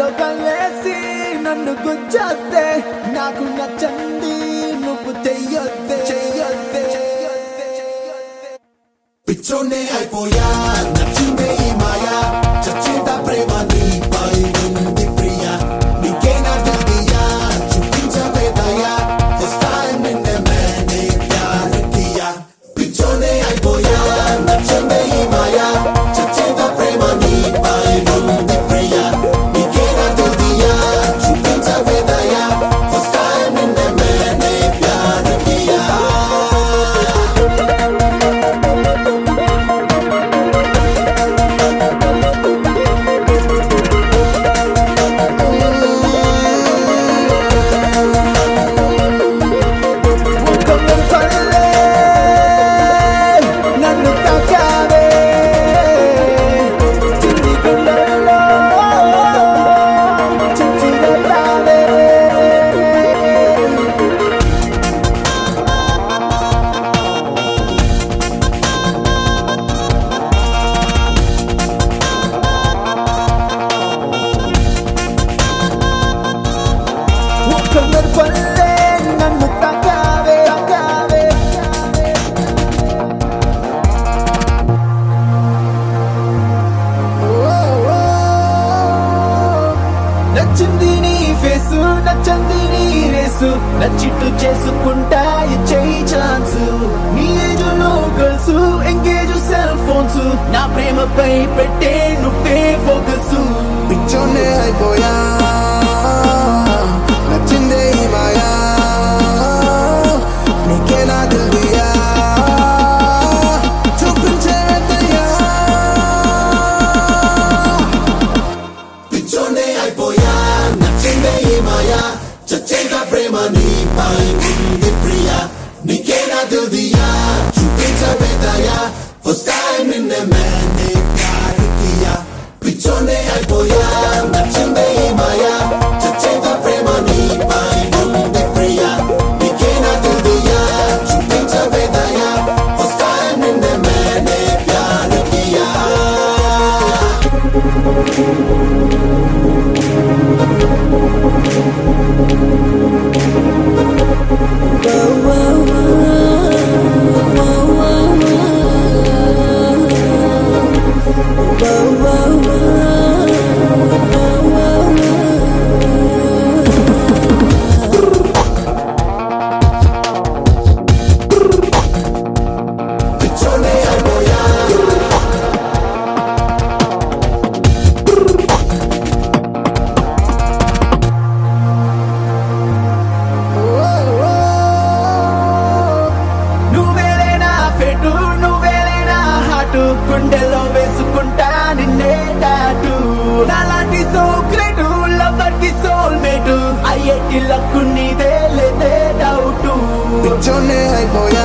కళ్ళల్లో కళ్ళేసి నన్ను గుచ్చొద్దే నాకు నచ్చంది నువ్వు చెయ్యొద్దే చెయ్యొద్దే చెయ్యొద్దే చెయ్యొద్దే పిచ్చోనే అయిపోయా నచ్చిందే ఈ మాయా చచ్చేత ప్రేమ నీపై ఉంది ప్రియా నీకేనా తెలియా చూపించవే దయా ఫస్ట్ టైం నిన్నే మేనే ప్యార్ కియా పిచ్చోనే అయిపోయా నచ్చిందే ఈ మాయా చచ్చేత ప్రేమ నీపై ఉంది ప్రియా నీకేనా తెలియా చూపించవే దయా ఫస్ట్ టైం నిన్నే మేనే ప్యార్ కియా ముఖము కళ్ళే నన్ను తాకావే చిన్ని గుండెల్లో చిచ్చిరతావే ముఖము కళ్ళే నన్ను తాకావే తాకావే నచ్చింది నీ ఫేసు నచ్చంది నీ రేసు నచ్చిట్టు చేసుకుంటా ఇచ్చేయి ఛాన్స్ నీ ఏజ్ లో గర్ల్స్ ఎంగేజ్ సెల్ ఫోన్స్ నా ప్రేమపై పెట్టే నువ్వే ఫోకస్ పిచ్చోనే అయిపోయా నచ్చిందే ఈ మాయా నీకే నా దిల్దియా చూపించే దయా పిచ్చోనే అయిపోయా నచ్చిందే ఈ మాయా చచ్చేంత ప్రేమ నీపై ఉంది ప్రియా నీకే నా దిల్దియా చూపించవే దయా ఫస్ట్ టైం నిన్నే మేనే ప్యార్ కియా పిచ్చోనే అయిపోయా నచ్చిందే ఈ మాయా చచ్చేంత ప్రేమ నీపై ఉంది ప్రియా నీకే నా దిల్దియా చూపించవే దయా ఫస్ట్ టైం నిన్నే మేనే ప్యార్ కియా పిచ్చోనే అయిపోయా నువ్వేలే నా ఫెటు నువ్వేలే నా హాటు గుండెలో వేసుకుంటా నిన్నే టాటు నాలాంటి సోక్రెటు లవర్ కి సోల్ మేటు అయ్యేటి లక్కు నీదే లేదే డౌటు పిచ్చోనే అయిపోయా